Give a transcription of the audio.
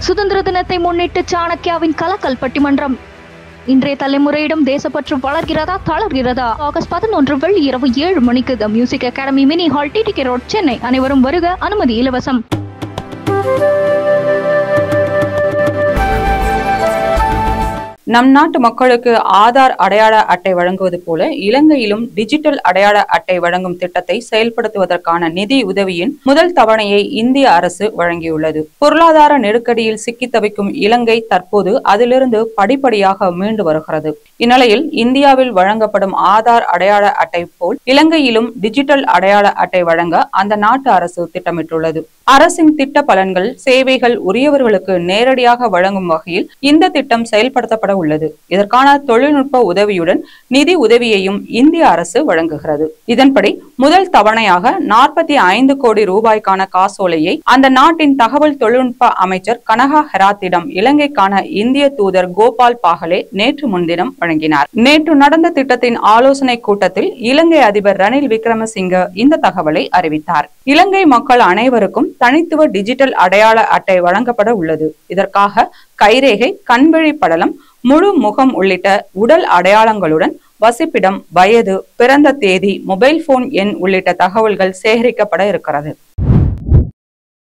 சுதந்திர தினத்தை முன்னிட்டு சாணக்கியாவின் கலக்கல் பட்டிமன்றம் இன்றைய தலைமுறையிடம் தேசப்பற்று வளர்கிறதா தளர்கிறதா ஆகஸ்ட் பதினொன்று வெள்ளி இரவு ஏழு மணிக்கு the music academy mini hall TTK road Chennai அனைவரும் வருக அனுமதி இலவசம் நம் நாட்டு மக்களுக்கு ஆதார் அடையாள அட்டை வழங்குவது போல இலங்கையிலும் டிஜிட்டல் அடையாள அட்டை வழங்கும் திட்டத்தை செயல்படுத்துவதற்கான நிதி உதவியின் முதல் தவணையை இந்திய அரசு வழங்கியுள்ளது பொருளாதார நெருக்கடியில் சிக்கித் தவிக்கும் இலங்கை தற்போது அதிலிருந்து படிப்படியாக மீண்டு வருகிறது இந்நிலையில் இந்தியாவில் வழங்கப்படும் ஆதார் அடையாள அட்டை போல் இலங்கையிலும் டிஜிட்டல் அடையாள அட்டை வழங்க அந்த நாட்டு அரசு திட்டமிட்டுள்ளது அரசின் திட்ட பலன்கள் சேவைகள் உரியவர்களுக்கு நேரடியாக வழங்கும் வகையில் இந்த திட்டம் செயல்படுத்தப்பட உள்ளது இதற்கான தொழில்நுட்ப உதவியுடன் நிதி உதவியையும் இந்திய அரசு வழங்குகிறது இதன்படி முதல் தவணையாக நாற்பத்தி ஐந்து கோடி ரூபாய்க்கான காசோலையை அந்த நாட்டின் தகவல் தொழில்நுட்ப அமைச்சர் கனகா ஹெராத்திடம் இலங்கைக்கான இந்திய தூதர் கோபால் பாகலே நேற்று முன்தினம் வழங்கினார் நேற்று நடந்த திட்டத்தின் ஆலோசனை கூட்டத்தில் இலங்கை அதிபர் ரணில் விக்ரமசிங்க இந்த தகவலை அறிவித்தார் இலங்கை மக்கள் அனைவருக்கும் தனித்துவ டிஜிட்டல் அடையாள அட்டை வழங்கப்பட உள்ளது இதற்காக கைரேகை கண்விழி படலம் முழு முகம் உள்ளிட்ட உடல் அடையாளங்களுடன் வசிப்பிடம் வயது பிறந்த தேதி மொபைல் போன் எண் உள்ளிட்ட தகவல்கள் சேகரிக்கப்பட இருக்கிறது